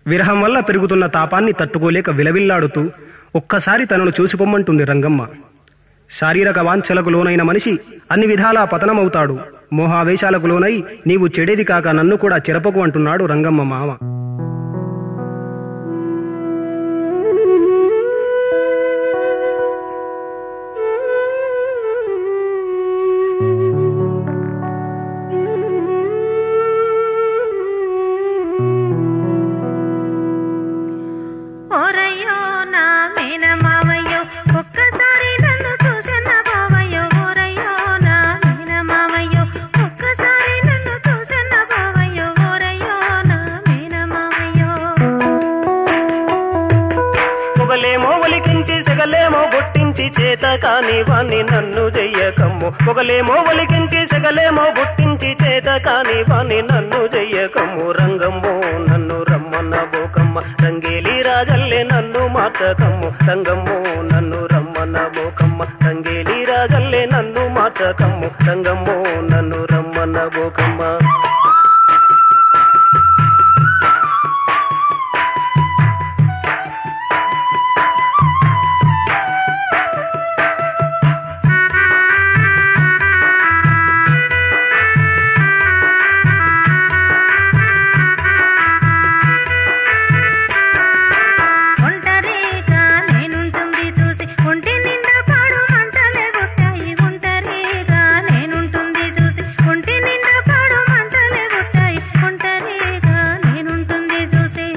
విరహం వల్ల పెరుగుతున్న తాపాన్ని తట్టుకోలేక విలవిల్లాడుతూ ఒక్కసారి తనను చూసిపొమ్మంటుంది రంగమ్మ శారీరక వాంఛలకు లోనైన మనిషి అన్ని విధాలా పతనమవుతాడు మోహావేశాలకు లోనై నీవు చెడేది కాక నన్ను కూడా చెరపకు అంటున్నాడు రంగమ్మ మామ ఓరయ్యో నా మేన మావయ్యో ఒక్కసారి నన్ను చూసిన బావయ్యో ఓరయ్యో నా మేన మావయ్యో ఒక్కసారి నన్ను చూసిన బావయ్యో ఓరయ్యో నా మేన మావయ్యో పొగలేమో ఒలికించి సెగలేమో గుట్టించి చేత కాని వాణ్ణి నన్ను చెయ్యకమ్ము పొగలేమో ఒలికించి సెగలేమో గుట్టించి చేత కాని వాణ్ణి నన్ను చెయ్యకమ్ము రంగమ్మో నన్ను రమ్మన్న బోకమ్మ రంగేలి రాజల్లే నన్ను మార్చకమ్ము రంగమ్మో నన్ను రమ్మన్న బోకమ్మ రంగేలి రాజల్లే నన్ను మార్చకమ్ము రంగమ్మో నన్ను రమ్మన్న బోకమ్మ ఒంటరిగా నేనుంటుంది చూసి ఒంటి నిండా పాడు మంటలే పుట్టాయి ఒంటరిగా నేనుంటుంది చూసి ఒంటి నిండా పాడు మంటలే పుట్టాయి ఒంటరిగా నేనుంటుంది చూసి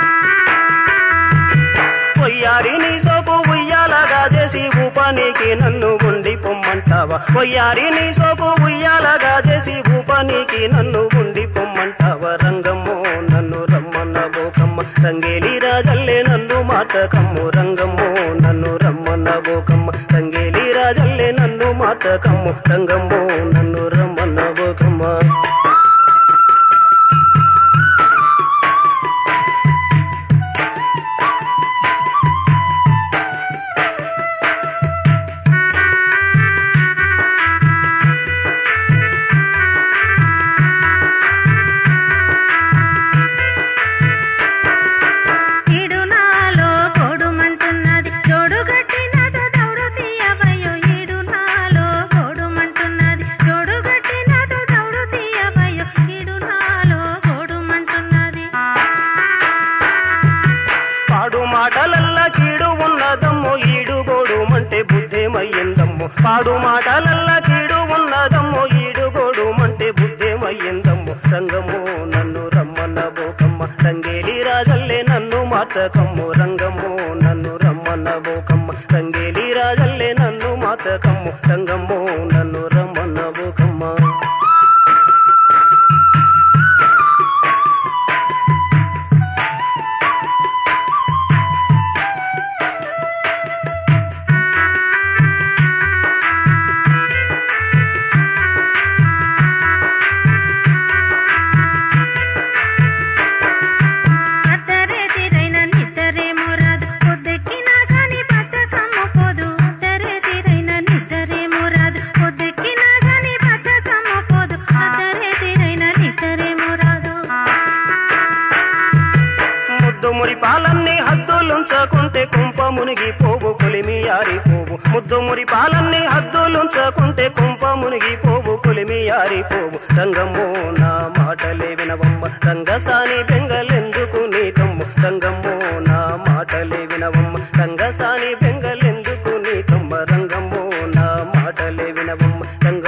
పొయ్యారి నీ సోపు ఉయ్యాలగా చేసి ఊపానికి నన్ను ఉండి పొమ్మంటావా పొయ్యారి నీ సోపు ఉయ్యాలగా చేసి ఊపానికి నన్ను ఉండి పొమ్మంటావా రంగమ్మో నన్ను రమ్మన్న బోకమ్మ రంగేలి రాజల్లే నన్ను మాటకమ్ము రంగమ్మో నన్ను రమ్మన్న బోకమ్మ రంగేలి రాజల్లే నన్ను మాటకమ్ము రంగమ్మో నన్ను రమ్మన్న బోకమ్మ ఈడు నాలో గోడుమంటున్నది జోడు గట్టినదో దౌడు తీయవయ్యో ఈడు నాలో గోడుమంటున్నది జోడు గట్టినదో దౌడు తీయవయ్యో ఈడు నాలో గోడుమంటున్నది పాడు మాటలల్లా కీడు ఉన్నదమ్మో ఈడు గోడుమంటే బుద్ధేమయ్యిందమ్మో పాడు మాటలల్లా కీడు ఉన్నదమ్మో ఈడు గోడుమంటే బుద్ధేమయ్యిందమ్మో రంగము నన్ను రమ్మన్న బోకమ్మ రంగేలి రాజల్లే నన్ను మాతకమ్ము రంగము నన్ను రమ్మన్న బోకమ్మ రంగేలి రాజల్లే నన్ను మాతకమ్ము రంగము నన్ను రమ్మన్న బోకమ్మ అద్దరేతిరైన నిద్దరేమో రాదు పొద్దెక్కినా కాని బద్దకమ్మ పోదు అద్దరేతిరైన నిద్దరేమో రాదు పొద్దెక్కినా కాని బద్దకమ్మ పోదు అద్దరేతిరైన నిద్దరేమో రాదు ముద్దు మురి పాలన్నీ హద్దులుంచకుంటే కుంప మునిగి పోవు కొలిమి ఆరిపోవు ముద్దు మురి పాలన్నీ హద్దులుంచకుంటే కుంప మునిగి పోవు కొలిమి ఆరిపోవు రంగమ్మో నా మాటలే వినవమ్మ రంగసాని బెంగలెందుకు నీకమ్ము రంగమ్మో నా మాటలే వినవమ్మ రంగసాని బెంగలెందుకు నీకమ్మ రంగమ్మో నా మాటలే వినవమ్మ రంగ